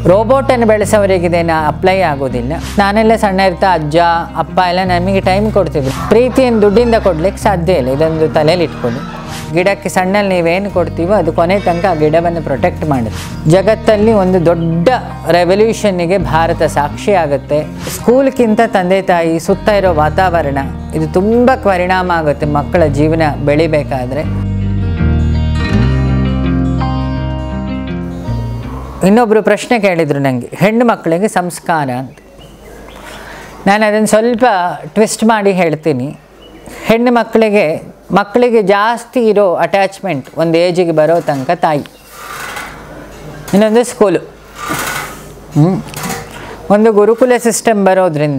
ರೋಬೋಟನ್ನು ಬೆಳೆಸೋರಿಗೆ ಇದೇನು ಅಪ್ಲೈ ಆಗೋದಿಲ್ಲ ನಾನೆಲ್ಲ ಸಣ್ಣ ಇರ್ತಾ ಅಜ್ಜ ಅಪ್ಪ ಎಲ್ಲ ನಮಗೆ ಟೈಮ್ ಕೊಡ್ತಿದ್ರು ಪ್ರೀತಿಯನ್ನು ದುಡ್ಡಿಂದ ಕೊಡ್ಲಿಕ್ಕೆ ಸಾಧ್ಯ ಇಲ್ಲ ಇದೊಂದು ತಲೆಯಲ್ಲಿ ಇಟ್ಕೊಳ್ಳಿ ಗಿಡಕ್ಕೆ ಸಣ್ಣಲ್ಲಿ ನೀವೇನು ಕೊಡ್ತೀವೋ ಅದು ಕೊನೆ ತನಕ ಆ ಗಿಡವನ್ನು ಪ್ರೊಟೆಕ್ಟ್ ಮಾಡುತ್ತೆ ಜಗತ್ತಲ್ಲಿ ಒಂದು ದೊಡ್ಡ ರೆವಲ್ಯೂಷನ್ನಿಗೆ ಭಾರತ ಸಾಕ್ಷಿ ಆಗುತ್ತೆ ಸ್ಕೂಲ್ಗಿಂತ ತಂದೆ ತಾಯಿ ಸುತ್ತ ಇರೋ ವಾತಾವರಣ ಇದು ತುಂಬ ಪರಿಣಾಮ ಆಗುತ್ತೆ ಮಕ್ಕಳ ಜೀವನ ಬೆಳಿಬೇಕಾದ್ರೆ ಇನ್ನೊಬ್ಬರು ಪ್ರಶ್ನೆ ಕೇಳಿದರು ನನಗೆ ಹೆಣ್ಣು ಮಕ್ಕಳಿಗೆ ಸಂಸ್ಕಾರ ಅಂತ ನಾನು ಅದನ್ನು ಸ್ವಲ್ಪ ಟ್ವಿಸ್ಟ್ ಮಾಡಿ ಹೇಳ್ತೀನಿ ಹೆಣ್ಣು ಮಕ್ಕಳಿಗೆ ಮಕ್ಕಳಿಗೆ ಜಾಸ್ತಿ ಇರೋ ಅಟ್ಯಾಚ್ಮೆಂಟ್ ಒಂದು ಏಜಿಗೆ ಬರೋ ತನಕ ತಾಯಿ ಇನ್ನೊಂದು ಸ್ಕೂಲು ಹ್ಮ್. ಒಂದು ಗುರುಕುಲ ಸಿಸ್ಟಮ್ ಬರೋದ್ರಿಂದ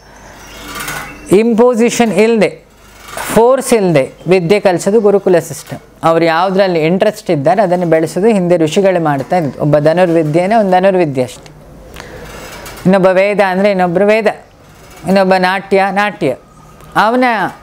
ಇಂಪೋಸಿಷನ್ ಇಲ್ಲದೆ ಫೋರ್ಸ್ ಇಲ್ಲದೆ ವಿದ್ಯೆ ಕಲಿಸೋದು ಗುರುಕುಲ ಸಿಸ್ಟಮ್ ಅವ್ರು ಯಾವುದರಲ್ಲಿ ಇಂಟ್ರೆಸ್ಟ್ ಇದ್ದಾರೆ ಅದನ್ನು ಬೆಳೆಸೋದು ಹಿಂದೆ ಋಷಿಗಳು ಮಾಡ್ತಾ ಇದ್ದು ಒಬ್ಬ ಧನುರ್ವಿದ್ಯೆನೇ ಒಂದು ಧನುರ್ವಿದ್ಯೆ ಅಷ್ಟೆ ಇನ್ನೊಬ್ಬ ವೇದ ಅಂದರೆ ಇನ್ನೊಬ್ಬರು ವೇದ ಇನ್ನೊಬ್ಬ ನಾಟ್ಯ ನಾಟ್ಯ ಅವನ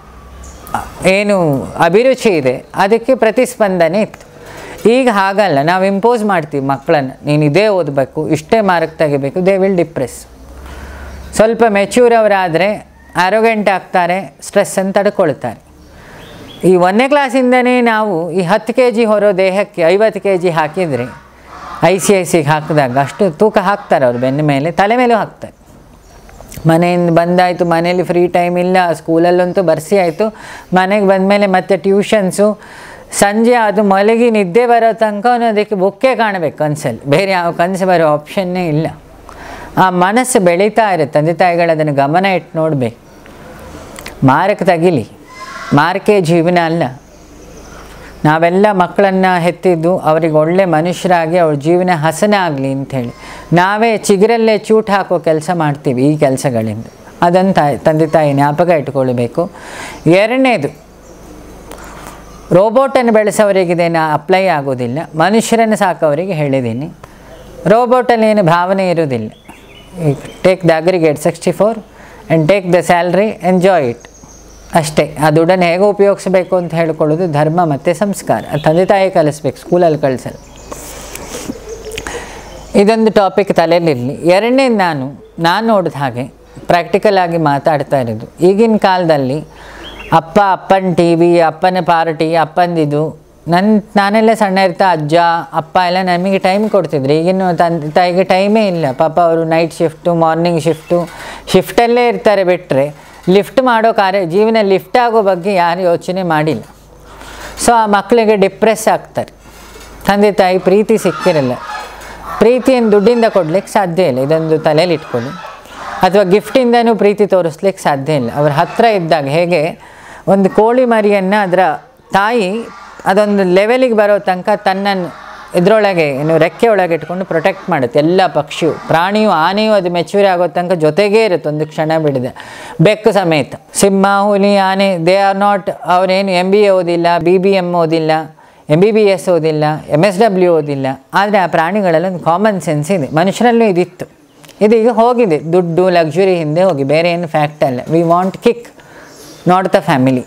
ಏನು ಅಭಿರುಚಿ ಇದೆ ಅದಕ್ಕೆ ಪ್ರತಿಸ್ಪಂದನೆ ಇತ್ತು ಈಗ ಹಾಗಲ್ಲ ನಾವು ಇಂಪೋಸ್ ಮಾಡ್ತೀವಿ ಮಕ್ಕಳನ್ನು ನೀನು ಇದೇ ಓದಬೇಕು ಇಷ್ಟೇ ಮಾರ್ಕ್ ತೆಗಿಬೇಕು ದೇ ವಿಲ್ ಡಿಪ್ರೆಸ್ ಸ್ವಲ್ಪ ಮೆಚ್ಯೂರ್ ಅವರಾದರೆ ಆರೋಗೆಂಟ್ ಆಗ್ತಾರೆ ಸ್ಟ್ರೆಸ್ಸನ್ನು ತಡ್ಕೊಳ್ತಾರೆ ಈ ಒಂದನೇ ಕ್ಲಾಸಿಂದನೇ ನಾವು ಈ ಹತ್ತು ಕೆ ಜಿ ಹೊರೋ ದೇಹಕ್ಕೆ ಐವತ್ತು ಕೆ ಜಿ ಹಾಕಿದರೆ ಐ ಸಿ ಐ ಸಿಗೆ ಹಾಕಿದಾಗ ಅಷ್ಟು ತೂಕ ಹಾಕ್ತಾರೆ ಅವ್ರು ಬೆನ್ನ ಮೇಲೆ ತಲೆ ಮೇಲೂ ಹಾಕ್ತಾರೆ ಮನೆಯಿಂದ ಬಂದಾಯಿತು ಮನೇಲಿ ಫ್ರೀ ಟೈಮ್ ಇಲ್ಲ ಸ್ಕೂಲಲ್ಲಂತೂ ಬರ್ಸಿ ಆಯಿತು ಮನೆಗೆ ಬಂದಮೇಲೆ ಮತ್ತೆ ಟ್ಯೂಷನ್ಸು ಸಂಜೆ ಅದು ಮಲಗಿ ನಿದ್ದೆ ಬರೋ ತನಕ ಅವ್ನು ಅದಕ್ಕೆ ಬುಕ್ಕೇ ಕಾಣಬೇಕು ಕನಸಲ್ಲಿ ಬೇರೆ ಯಾವ ಕನಸು ಬರೋ ಆಪ್ಷನ್ನೇ ಇಲ್ಲ ಆ ಮನಸ್ಸು ಬೆಳೀತಾ ಇರುತ್ತೆ ತಂದೆ ತಾಯಿಗಳು ಅದನ್ನು ಗಮನ ಇಟ್ಟು ನೋಡಬೇಕು ಮಾರಕ್ಕೆ ತಗಿಲಿ ಮಾರ್ಕೆ ಜೀವನ ಅಲ್ಲ ನಾವೆಲ್ಲ ಮಕ್ಕಳನ್ನು ಹೆತ್ತಿದ್ದು ಅವ್ರಿಗೆ ಒಳ್ಳೆ ಮನುಷ್ಯರಾಗಿ ಅವ್ರ ಜೀವನ ಹಸನಾಗಲಿ ಅಂಥೇಳಿ ನಾವೇ ಚಿಗುರಲ್ಲೇ ಚೂಟ್ ಹಾಕೋ ಕೆಲಸ ಮಾಡ್ತೀವಿ ಈ ಕೆಲಸಗಳಿಂದ ಅದನ್ನು ತಾಯಿ ತಂದೆ ತಾಯಿ ಜ್ಞಾಪಕ ಇಟ್ಕೊಳ್ಬೇಕು ಎರಡನೇದು ರೋಬೋಟನ್ನು ಬೆಳೆಸೋರಿಗೆ ಇದೇನು ಅಪ್ಲೈ ಆಗೋದಿಲ್ಲ ಮನುಷ್ಯರನ್ನು ಸಾಕೋರಿಗೆ ಹೇಳಿದ್ದೀನಿ ರೋಬೋಟಲ್ಲಿ ಏನು ಭಾವನೆ ಇರೋದಿಲ್ಲ take the aggregate sixty four and take the salary enjoy it ಅಷ್ಟೇ ಆ ದುಡ್ಡನ್ನು ಹೇಗೆ ಉಪಯೋಗಿಸ್ಬೇಕು ಅಂತ ಹೇಳ್ಕೊಳ್ಳೋದು ಧರ್ಮ ಮತ್ತು ಸಂಸ್ಕಾರ ಅದು ತಂದೆ ತಾಯಿ ಕಲಿಸ್ಬೇಕು ಸ್ಕೂಲಲ್ಲಿ ಕಳಿಸಲ್ಲ ಇದೊಂದು ಟಾಪಿಕ್ ತಲೆಯಲ್ಲಿರಲಿ ಎರಡನೇ ನಾನು ನಾನು ನೋಡಿದ ಹಾಗೆ ಪ್ರಾಕ್ಟಿಕಲ್ ಆಗಿ ಮಾತಾಡ್ತಾ ಇರೋದು ಈಗಿನ ಕಾಲದಲ್ಲಿ ಅಪ್ಪ ಅಪ್ಪನ ಟಿ ವಿ ಅಪ್ಪನ ಪಾರ್ಟಿ ಅಪ್ಪಂದಿದು ನನ್ನ ನಾನೆಲ್ಲ ಸಣ್ಣ ಇರ್ತಾ ಅಜ್ಜ ಅಪ್ಪ ಎಲ್ಲ ನಮಗೆ ಟೈಮ್ ಕೊಡ್ತಿದ್ರು ಈಗಿನ ತಂದೆ ತಾಯಿಗೆ ಟೈಮೇ ಇಲ್ಲ ಪಾಪ ಅವರು ನೈಟ್ ಶಿಫ್ಟು ಮಾರ್ನಿಂಗ್ ಶಿಫ್ಟು ಶಿಫ್ಟಲ್ಲೇ ಇರ್ತಾರೆ ಬಿಟ್ಟರೆ ಲಿಫ್ಟ್ ಮಾಡೋ ಕಾರ್ಯ ಜೀವನ ಲಿಫ್ಟ್ ಆಗೋ ಬಗ್ಗೆ ಯಾರು ಯೋಚನೆ ಮಾಡಿಲ್ಲ ಸೊ ಆ ಮಕ್ಕಳಿಗೆ ಡಿಪ್ರೆಸ್ ಆಗ್ತಾರೆ ತಂದೆ ತಾಯಿ ಪ್ರೀತಿ ಸಿಕ್ಕಿರಲ್ಲ ಪ್ರೀತಿಯನ್ನು ದುಡ್ಡಿಂದ ಕೊಡ್ಲಿಕ್ಕೆ ಸಾಧ್ಯ ಇಲ್ಲ ಇದೊಂದು ತಲೆಯಲ್ಲಿ ಇಟ್ಕೊಳ್ಳಿ ಅಥವಾ ಗಿಫ್ಟಿಂದನೂ ಪ್ರೀತಿ ತೋರಿಸ್ಲಿಕ್ಕೆ ಸಾಧ್ಯ ಇಲ್ಲ ಅವ್ರ ಹತ್ರ ಇದ್ದಾಗ ಹೇಗೆ ಒಂದು ಕೋಳಿ ಮರಿಯನ್ನು ಅದರ ತಾಯಿ ಅದೊಂದು ಲೆವೆಲಿಗೆ ಬರೋ ತನಕ ತನ್ನನ್ನು ಇದರೊಳಗೆ ಏನು ರೆಕ್ಕೆ ಒಳಗೆ ಇಟ್ಕೊಂಡು ಪ್ರೊಟೆಕ್ಟ್ ಮಾಡುತ್ತೆ ಎಲ್ಲ ಪಕ್ಷಿಯು ಪ್ರಾಣಿಯು ಆನೆಯು ಅದು ಮೆಚ್ಯೂರ್ ಆಗೋ ತನಕ ಜೊತೆಗೇ ಇರುತ್ತೆ ಒಂದು ಕ್ಷಣ ಬಿಡದೆ ಬೆಕ್ಕು ಸಮೇತ ಸಿಂಹ ಹುಲಿ ಆನೆ ದೇ ಆರ್ ನಾಟ್ ಅವರೇನು ಎಮ್ ಬಿ ಎ ಓದಿಲ್ಲ ಬಿ ಬಿ ಎಮ್ ಓದಿಲ್ಲ ಎಮ್ ಬಿ ಬಿ ಎಸ್ ಓದಿಲ್ಲ ಎಮ್ ಎಸ್ ಡಬ್ಲ್ಯೂ ಓದಿಲ್ಲ ಆದರೆ ಆ ಪ್ರಾಣಿಗಳಲ್ಲಿ ಒಂದು ಕಾಮನ್ ಸೆನ್ಸ್ ಇದೆ ಮನುಷ್ಯರಲ್ಲೂ ಇದಿತ್ತು ಇದೀಗ ಹೋಗಿದೆ ದುಡ್ಡು ಲಕ್ಸುರಿ ಹಿಂದೆ ಹೋಗಿ ಬೇರೆ ಏನು ಫ್ಯಾಕ್ಟ್ ಅಲ್ಲ we want kick not the family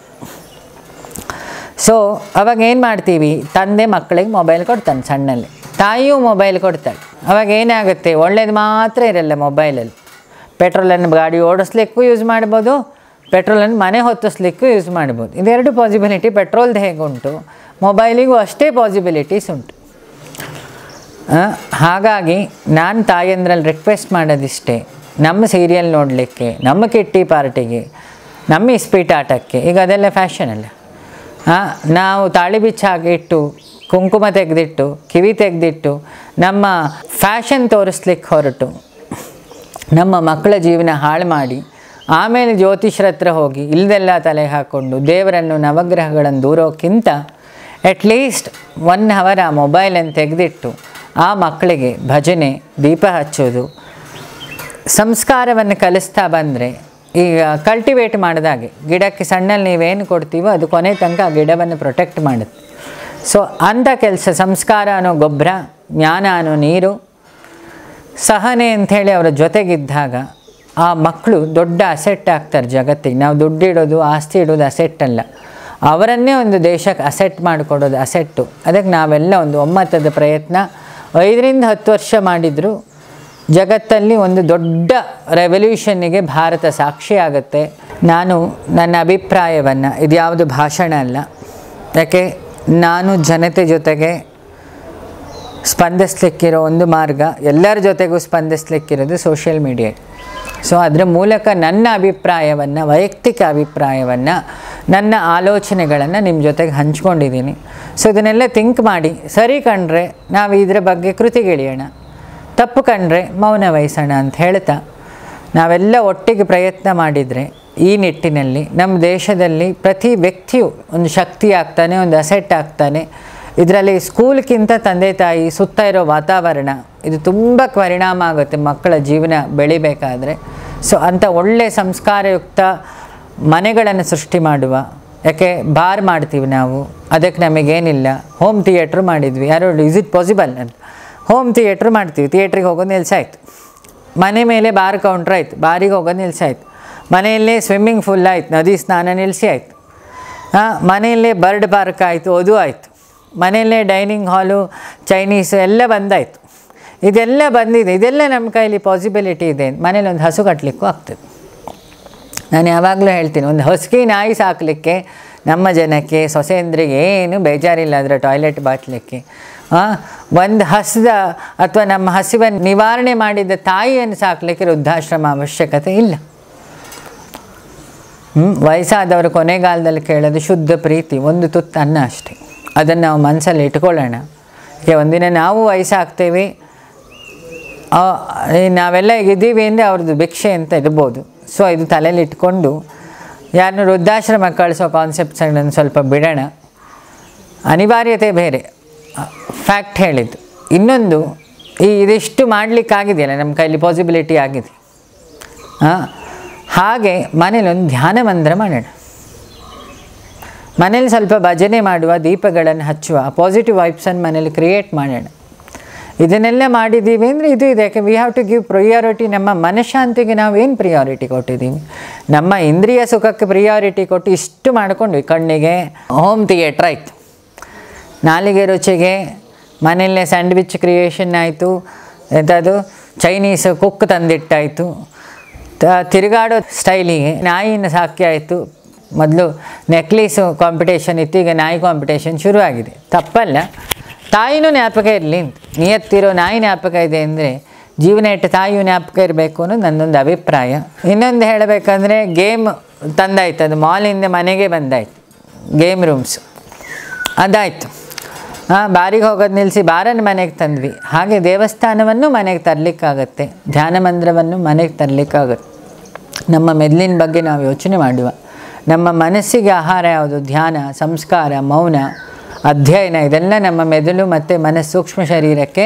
so ಅವಾಗ ಏನು ಮಾಡ್ತೀವಿ ತಂದೆ ಮಕ್ಕಳಿಗೆ ಮೊಬೈಲ್ ಕೊಡ್ತಾನೆ ಸಣ್ಣಲ್ಲಿ ತಾಯಿಯೂ ಮೊಬೈಲ್ ಕೊಡ್ತಾಳೆ ಅವಾಗ ಏನಾಗುತ್ತೆ ಒಳ್ಳೇದು ಮಾತ್ರ ಇರಲ್ಲ ಮೊಬೈಲಲ್ಲಿ ಪೆಟ್ರೋಲನ್ನು ಗಾಡಿ ಓಡಿಸ್ಲಿಕ್ಕೂ ಯೂಸ್ ಮಾಡ್ಬೋದು ಪೆಟ್ರೋಲನ್ನು ಮನೆ ಹೊತ್ತಿಸ್ಲಿಕ್ಕೂ ಯೂಸ್ ಮಾಡ್ಬೋದು ಇದೆರಡು ಪಾಸಿಬಿಲಿಟಿ ಪೆಟ್ರೋಲ್ದು ಹೇಗುಂಟು ಮೊಬೈಲಿಗೂ ಅಷ್ಟೇ ಪಾಸಿಬಿಲಿಟೀಸ್ ಉಂಟು ಆ, ಹಾಗಾಗಿ ನಾನು ತಾಯಂದ್ರಲ್ಲಿ ರಿಕ್ವೆಸ್ಟ್ ಮಾಡೋದಿಷ್ಟೇ ನಮ್ಮ ಸೀರಿಯಲ್ ನೋಡಲಿಕ್ಕೆ ನಮ್ಮ ಕಿಟ್ಟಿ ಪಾರ್ಟಿಗೆ ನಮ್ಮ ಇಸ್ಪೀಟ್ ಆಟಕ್ಕೆ ಈಗ ಅದೆಲ್ಲ ಫ್ಯಾಷನ್ ಅಲ್ಲ ಆ, ನಾವು ತಾಳಿ ಬಿಚ್ಚಾಗಿ ಇಟ್ಟು ಕುಂಕುಮ ತೆಗೆದಿಟ್ಟು ಕಿವಿ ತೆಗೆದಿಟ್ಟು ನಮ್ಮ ಫ್ಯಾಷನ್ ತೋರಿಸ್ಲಿಕ್ಕೆ ಹೊರಟು ನಮ್ಮ ಮಕ್ಕಳ ಜೀವನ ಹಾಳು ಮಾಡಿ ಆಮೇಲೆ ಜ್ಯೋತಿಷ್ಯರ ಹತ್ರ ಹೋಗಿ ಇಲ್ದೆಲ್ಲ ತಲೆ ಹಾಕ್ಕೊಂಡು ದೇವರನ್ನು ನವಗ್ರಹಗಳನ್ನು ದೂರೋಕ್ಕಿಂತ ಅಟ್ಲೀಸ್ಟ್ ಒನ್ ಅವರ್ ಆ ಮೊಬೈಲನ್ನು ತೆಗೆದಿಟ್ಟು ಆ ಮಕ್ಕಳಿಗೆ ಭಜನೆ ದೀಪ ಹಚ್ಚೋದು ಸಂಸ್ಕಾರವನ್ನು ಕಲಿಸ್ತಾ ಬಂದರೆ ಈಗ ಕಲ್ಟಿವೇಟ್ ಮಾಡಿದಾಗೆ ಗಿಡಕ್ಕೆ ಸಣ್ಣಲ್ಲಿ ನೀವೇನು ಕೊಡ್ತೀವೋ ಅದು ಕೊನೆ ತನಕ ಆ ಗಿಡವನ್ನು ಪ್ರೊಟೆಕ್ಟ್ ಮಾಡುತ್ತೆ ಸೊ ಅಂಥ ಕೆಲಸ ಸಂಸ್ಕಾರ ಅನ್ನೋ ಗೊಬ್ಬರ ಜ್ಞಾನ ಅನ್ನೋ ನೀರು ಸಹನೆ ಅಂಥೇಳಿ ಅವರ ಜೊತೆಗಿದ್ದಾಗ ಆ ಮಕ್ಕಳು ದೊಡ್ಡ ಅಸೆಟ್ ಆಗ್ತಾರೆ ಜಗತ್ತಿಗೆ ನಾವು ದುಡ್ಡು ಇಡೋದು ಆಸ್ತಿ ಇಡೋದು ಅಸೆಟ್ ಅಲ್ಲ ಅವರನ್ನೇ ಒಂದು ದೇಶಕ್ಕೆ ಅಸೆಟ್ ಮಾಡಿಕೊಡೋದು ಅಸೆಟ್ಟು ಅದಕ್ಕೆ ನಾವೆಲ್ಲ ಒಂದು ಒಮ್ಮತದ ಪ್ರಯತ್ನ ಐದರಿಂದ ಹತ್ತು ವರ್ಷ ಮಾಡಿದರೂ ಜಗತ್ತಲ್ಲಿ ಒಂದು ದೊಡ್ಡ ರೆವಲ್ಯೂಷನ್ನಿಗೆ ಭಾರತ ಸಾಕ್ಷಿಯಾಗುತ್ತೆ ನಾನು ನನ್ನ ಅಭಿಪ್ರಾಯವನ್ನು ಇದ್ಯಾವುದು ಭಾಷಣ ಅಲ್ಲ ಯಾಕೆ ನಾನು ಜನತೆ ಜೊತೆಗೆ ಸ್ಪಂದಿಸ್ಲಿಕ್ಕಿರೋ ಒಂದು ಮಾರ್ಗ ಎಲ್ಲರ ಜೊತೆಗೂ ಸ್ಪಂದಿಸ್ಲಿಕ್ಕಿರೋದು ಸೋಷಿಯಲ್ ಮೀಡಿಯಾ ಸೊ ಅದರ ಮೂಲಕ ನನ್ನ ಅಭಿಪ್ರಾಯವನ್ನು ವೈಯಕ್ತಿಕ ಅಭಿಪ್ರಾಯವನ್ನು ನನ್ನ ಆಲೋಚನೆಗಳನ್ನು ನಿಮ್ಮ ಜೊತೆಗೆ ಹಂಚ್ಕೊಂಡಿದ್ದೀನಿ ಸೊ ಇದನ್ನೆಲ್ಲ ಥಿಂಕ್ ಮಾಡಿ ಸರಿ ಕಂಡ್ರೆ ನಾವು ಇದರ ಬಗ್ಗೆ ಕೃತಿಗಿಳಿಯೋಣ ತಪ್ಪು ಕಂಡ್ರೆ ಮೌನ ವಹಿಸೋಣ ಅಂತ ಹೇಳ್ತಾ ನಾವೆಲ್ಲ ಒಟ್ಟಿಗೆ ಪ್ರಯತ್ನ ಮಾಡಿದರೆ ಈ ನಿಟ್ಟಿನಲ್ಲಿ ನಮ್ಮ ದೇಶದಲ್ಲಿ ಪ್ರತಿ ವ್ಯಕ್ತಿಯು ಒಂದು ಶಕ್ತಿ ಆಗ್ತಾನೆ ಒಂದು ಅಸೆಟ್ ಆಗ್ತಾನೆ ಇದರಲ್ಲಿ ಸ್ಕೂಲ್ಗಿಂತ ತಂದೆ ತಾಯಿ ಸುತ್ತ ಇರೋ ವಾತಾವರಣ ಇದು ತುಂಬ ಪರಿಣಾಮ ಆಗುತ್ತೆ ಮಕ್ಕಳ ಜೀವನ ಬೆಳಿಬೇಕಾದ್ರೆ ಸೊ ಅಂಥ ಒಳ್ಳೆಯ ಸಂಸ್ಕಾರಯುಕ್ತ ಮನೆಗಳನ್ನು ಸೃಷ್ಟಿ ಮಾಡುವ ಯಾಕೆ ಬಾರ್ ಮಾಡ್ತೀವಿ ನಾವು ಅದಕ್ಕೆ ನಮಗೇನಿಲ್ಲ ಹೋಮ್ ಥಿಯೇಟ್ರ್ ಮಾಡಿದ್ವಿ ಯಾರೋ ಇಸ್ ಇಟ್ ಪಾಸಿಬಲ್ ಅಂತ ಹೋಮ್ ಥಿಯೇಟ್ರ್ ಮಾಡ್ತೀವಿ ಥಿಯೇಟ್ರಿಗೆ ಹೋಗೋದು ನಿಲ್ಸಾಯ್ತು ಮನೆ ಮೇಲೆ ಬಾರ್ ಕೌಂಟ್ರ್ ಆಯ್ತು ಬಾರಿಗೆ ಹೋಗೋದು ನಿಲ್ಸಾಯ್ತು ಮನೆಯಲ್ಲೇ ಸ್ವಿಮ್ಮಿಂಗ್ ಫುಲ್ ಆಯ್ತು ನದಿ ಸ್ನಾನ ನಿಲ್ಲಿಸಿ ಆಯಿತು ಹಾಂ ಮನೆಯಲ್ಲೇ ಬರ್ಡ್ ಪಾರ್ಕ್ ಆಯಿತು ಅದು ಆಯಿತು ಮನೆಯಲ್ಲೇ ಡೈನಿಂಗ್ ಹಾಲು ಚೈನೀಸ್ ಎಲ್ಲ ಬಂದಾಯಿತು ಇದೆಲ್ಲ ಬಂದಿದೆ ಇದೆಲ್ಲ ನಮ್ಮ ಕೈಲಿ ಪಾಸಿಬಿಲಿಟಿ ಇದೆ ಮನೇಲಿ ಒಂದು ಹಸು ಕಟ್ಟಲಿಕ್ಕೂ ಆಗ್ತದೆ ನಾನು ಯಾವಾಗಲೂ ಹೇಳ್ತೀನಿ ಒಂದು ಹಸ್ಕಿ ನಾಯಿ ಸಾಕಲಿಕ್ಕೆ ನಮ್ಮ ಜನಕ್ಕೆ ಸೊಸೆಂದ್ರಿಗೆ ಏನು ಬೇಜಾರಿಲ್ಲ ಅದರ ಟಾಯ್ಲೆಟ್ ಬಾಚಲಿಕ್ಕೆ ಒಂದು ಹಸಿದ ಅಥವಾ ನಮ್ಮ ಹಸಿವನ್ನು ನಿವಾರಣೆ ಮಾಡಿದ ತಾಯಿಯನ್ನು ಸಾಕಲಿಕ್ಕೆ ವೃದ್ಧಾಶ್ರಮ ಅವಶ್ಯಕತೆ ಇಲ್ಲ ಹ್ಞೂ ವಯಸ್ಸಾದವರು ಕೊನೆಗಾಲದಲ್ಲಿ ಕೇಳೋದು ಶುದ್ಧ ಪ್ರೀತಿ ಒಂದು ತುತ್ತು ಅನ್ನ ಅಷ್ಟೇ ಅದನ್ನು ನಾವು ಮನಸ್ಸಲ್ಲಿ ಇಟ್ಕೊಳ್ಳೋಣ ಯಾಕೆ ಒಂದಿನ ನಾವು ವಯಸ್ಸಾಗ್ತೇವೆ ಆ, ಈ ನಾವೆಲ್ಲ ಇದ್ದೀವಿ ಅಂದರೆ ಅವ್ರದ್ದು ಭಿಕ್ಷೆ ಅಂತ ಇರ್ಬೋದು ಸೊ ಇದು ತಲೆಯಲ್ಲಿ ಇಟ್ಕೊಂಡು ಯಾರನ್ನು ವೃದ್ಧಾಶ್ರಮ ಕಳಿಸೋ ಕಾನ್ಸೆಪ್ಟ್ಸ್ಗಳನ್ನು ಸ್ವಲ್ಪ ಬಿಡೋಣ ಅನಿವಾರ್ಯತೆ ಬೇರೆ ಫ್ಯಾಕ್ಟ್ ಹೇಳಿದ್ದು ಇನ್ನೊಂದು ಈ ಇದಿಷ್ಟು ಮಾಡಲಿಕ್ಕಾಗಿದೆಯಲ್ಲ ನಮ್ಮ ಕೈಲಿ ಪಾಸಿಬಿಲಿಟಿ ಆಗಿದೆ ಹಾಂ ಹಾಗೆ ಮನೇಲಿ ಒಂದು ಧ್ಯಾನ ಮಂತ್ರ ಮಾಡೋಣ ಮನೇಲಿ ಸ್ವಲ್ಪ ಭಜನೆ ಮಾಡುವ ದೀಪಗಳನ್ನು ಹಚ್ಚುವ ಪಾಸಿಟಿವ್ ವೈಬ್ಸನ್ನು ಮನೇಲಿ ಕ್ರಿಯೇಟ್ ಮಾಡೋಣ ಇದನ್ನೆಲ್ಲ ಮಾಡಿದ್ದೀವಿ ಅಂದರೆ ಇದು ಇದೆ ಯಾಕೆ we have to give priority ನಮ್ಮ ಮನಃಶಾಂತಿಗೆ ನಾವು ಏನು ಪ್ರಿಯಾರಿಟಿ ಕೊಟ್ಟಿದ್ದೀವಿ ನಮ್ಮ ಇಂದ್ರಿಯ ಸುಖಕ್ಕೆ ಪ್ರಿಯಾರಿಟಿ ಕೊಟ್ಟು ಇಷ್ಟು ಮಾಡ್ಕೊಂಡ್ವಿ ಕಣ್ಣಿಗೆ ಹೋಮ್ ಥಿಯೇಟ್ರ್ ಆಯಿತು ನಾಲಿಗೆ ರುಚಿಗೆ ಮನೆಯಲ್ಲೇ ಸ್ಯಾಂಡ್ವಿಚ್ ಕ್ರಿಯೇಷನ್ ಆಯಿತು ಎಂಥದ್ದು ಚೈನೀಸ್ ಕುಕ್ ತಂದಿಟ್ಟಾಯಿತು ತ- ತಿರುಗಾಡೋ ಸ್ಟೈಲಿಗೆ ನಾಯಿನ ಸಾಕಿ ಆಯಿತು ಮೊದಲು ನೆಕ್ಲೀಸು ಕಾಂಪಿಟೇಷನ್ ಇತ್ತು ಈಗ ನಾಯಿ ಕಾಂಪಿಟೇಷನ್ ಶುರುವಾಗಿದೆ ತಪ್ಪಲ್ಲ ತಾಯಿನೂ ಜ್ಞಾಪಕ ಇರಲಿ ಅಂತ ನಿಯತ್ತಿರೋ ನಾಯಿ ಜ್ಞಾಪಕ ಇದೆ ಅಂದರೆ ಜೀವನ ಇಟ್ಟು ತಾಯಿಯು ಜ್ಞಾಪಕ ಇರಬೇಕು ಅನ್ನೋದು ನನ್ನೊಂದು ಅಭಿಪ್ರಾಯ ಇನ್ನೊಂದು ಹೇಳಬೇಕಂದ್ರೆ ಗೇಮ್ ತಂದಾಯ್ತು ಅದು ಮಾಲಿಂದ ಮನೆಗೆ ಬಂದಾಯ್ತು ಗೇಮ್ ರೂಮ್ಸ್ ಅದಾಯಿತು ಹಾಂ ಬಾರಿಗೆ ಹೋಗೋದು ನಿಲ್ಲಿಸಿ ಬಾರನ್ನು ಮನೆಗೆ ತಂದ್ವಿ ಹಾಗೆ ದೇವಸ್ಥಾನವನ್ನು ಮನೆಗೆ ತರಲಿಕ್ಕಾಗತ್ತೆ ಧ್ಯಾನ ಮಂದಿರವನ್ನು ಮನೆಗೆ ತರಲಿಕ್ಕಾಗತ್ತೆ ನಮ್ಮ ಮೆದುಳಿನ ಬಗ್ಗೆ ನಾವು ಯೋಚನೆ ಮಾಡುವ ನಮ್ಮ ಮನಸ್ಸಿಗೆ ಆಹಾರ ಯಾವುದು ಧ್ಯಾನ ಸಂಸ್ಕಾರ ಮೌನ ಅಧ್ಯಯನ ಇದೆಲ್ಲ ನಮ್ಮ ಮೆದುಳು ಮತ್ತು ಮನಸ್ಸು ಸೂಕ್ಷ್ಮ ಶರೀರಕ್ಕೆ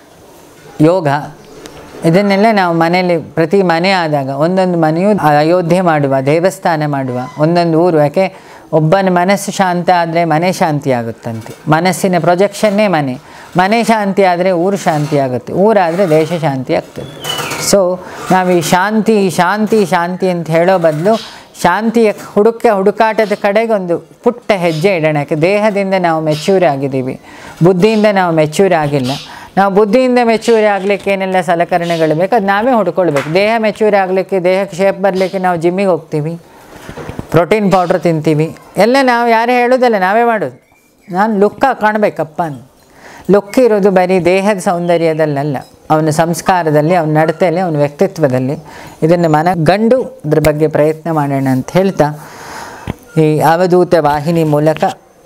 ಯೋಗ ಇದನ್ನೆಲ್ಲ ನಾವು ಮನೆಯಲ್ಲಿ ಪ್ರತಿ ಮನೆ ಆದಾಗ ಒಂದೊಂದು ಮನೆಯು ಅಯೋಧ್ಯೆ ಮಾಡುವ ದೇವಸ್ಥಾನ ಮಾಡುವ ಒಂದೊಂದು ಊರು ಯಾಕೆ ಒಬ್ಬನ ಮನಸ್ಸು ಶಾಂತ ಆದರೆ ಮನೆ ಶಾಂತಿ ಆಗುತ್ತಂತೆ ಮನಸ್ಸಿನ ಪ್ರೊಜೆಕ್ಷನ್ನೇ ಮನೆ ಮನೆ ಶಾಂತಿ ಆದರೆ ಊರು ಶಾಂತಿ ಆಗುತ್ತೆ ಊರಾದರೆ ದೇಶ ಶಾಂತಿ ಆಗ್ತದೆ ಸೊ ನಾವು ಈ ಶಾಂತಿ ಶಾಂತಿ ಶಾಂತಿ ಅಂತ ಹೇಳೋ ಬದಲು ಶಾಂತಿಯ ಹುಡುಕ ಹುಡುಕಾಟದ ಕಡೆಗೆ ಒಂದು ಪುಟ್ಟ ಹೆಜ್ಜೆ ಇಡೋಣ ಯಾಕೆ ದೇಹದಿಂದ ನಾವು ಮೆಚ್ಯೂರ್ ಆಗಿದ್ದೀವಿ ಬುದ್ಧಿಯಿಂದ ನಾವು ಮೆಚ್ಯೂರ್ ಆಗಿಲ್ಲ ನಾವು ಬುದ್ಧಿಯಿಂದ ಮೆಚ್ಯೂರ್ ಆಗಲಿಕ್ಕೆ ಏನೆಲ್ಲ ಸಲಕರಣೆಗಳು ಬೇಕು ಅದು ನಾವೇ ಹುಡ್ಕೊಳ್ಬೇಕು ದೇಹ ಮೆಚ್ಯೂರ್ ಆಗಲಿಕ್ಕೆ ದೇಹಕ್ಕೆ ಶೇಪ್ ಬರಲಿಕ್ಕೆ ನಾವು ಜಿಮ್ಮಿಗೆ ಹೋಗ್ತೀವಿ ಪ್ರೋಟೀನ್ ಪೌಡ್ರ್ ತಿಂತೀವಿ ಎಲ್ಲ ನಾವು ಯಾರು ಹೇಳೋದಲ್ಲ ನಾವೇ ಮಾಡೋದು ನಾನು ಲುಕ್ಕ ಕಾಣಬೇಕಪ್ಪ ಅಂತ ಲುಕ್ ಇರೋದು ಬರೀ ದೇಹದ ಸೌಂದರ್ಯದಲ್ಲಲ್ಲ ಅವನ ಸಂಸ್ಕಾರದಲ್ಲಿ ಅವನ ನಡತೆಯಲ್ಲಿ ಅವನ ವ್ಯಕ್ತಿತ್ವದಲ್ಲಿ ಇದನ್ನು ಮನಗಂಡು ಅದ್ರ ಬಗ್ಗೆ ಪ್ರಯತ್ನ ಮಾಡೋಣ ಅಂತ ಹೇಳ್ತಾ ಈ ಅವಧೂತ ವಾಹಿನಿ ಮೂಲಕ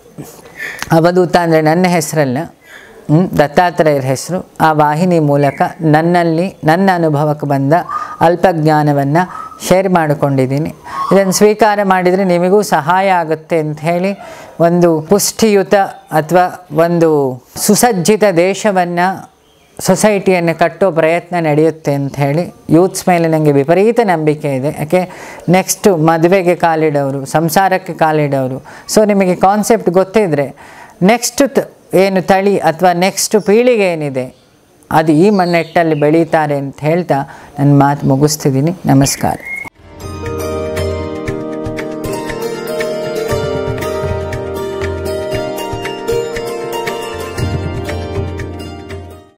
ಅವಧೂತ ಅಂದರೆ ನನ್ನ ಹೆಸರಲ್ಲ ಹ್ಮ್, ದತ್ತಾತ್ರೇಯರ ಹೆಸರು ಆ ವಾಹಿನಿ ಮೂಲಕ ನನ್ನಲ್ಲಿ ನನ್ನ ಅನುಭವಕ್ಕೆ ಬಂದ ಅಲ್ಪ ಜ್ಞಾನವನ್ನು ಶೇರ್ ಮಾಡಿಕೊಂಡಿದ್ದೀನಿ ಇದನ್ನು ಸ್ವೀಕಾರ ಮಾಡಿದರೆ ನಿಮಗೂ ಸಹಾಯ ಆಗುತ್ತೆ ಅಂತ ಹೇಳಿ ಒಂದು ಪುಷ್ಟಿಯುತ ಅಥವಾ ಒಂದು ಸುಸಜ್ಜಿತ ದೇಶವನ್ನು ಸೊಸೈಟಿಯನ್ನು ಕಟ್ಟೋ ಪ್ರಯತ್ನ ನಡೆಯುತ್ತೆ ಅಂತ ಹೇಳಿ ಯೂತ್ಸ್ ಮೇಲೆ ನನಗೆ ವಿಪರೀತ ನಂಬಿಕೆ ಇದೆ ಯಾಕೆ ನೆಕ್ಸ್ಟ್ ಮದುವೆಗೆ ಕಾಲಿಡೋರು ಸಂಸಾರಕ್ಕೆ ಕಾಲಿಡೋರು ಸೊ ನಿಮಗೆ ಕಾನ್ಸೆಪ್ಟ್ ಗೊತ್ತಿದ್ದರೆ ನೆಕ್ಸ್ಟ್ ಏನು ತಳಿ ಅಥವಾ ನೆಕ್ಸ್ಟ್ ಪೀಳಿಗೆ ಏನಿದೆ ಅದು ಈ ಮಣ್ಣೆಟ್ಟಲ್ಲಿ ಬೆಳೀತಾರೆ ಅಂತ ಹೇಳ್ತಾ ನನ್ನ ಮಾತು ಮುಗಿಸ್ತಿದ್ದೀನಿ ನಮಸ್ಕಾರ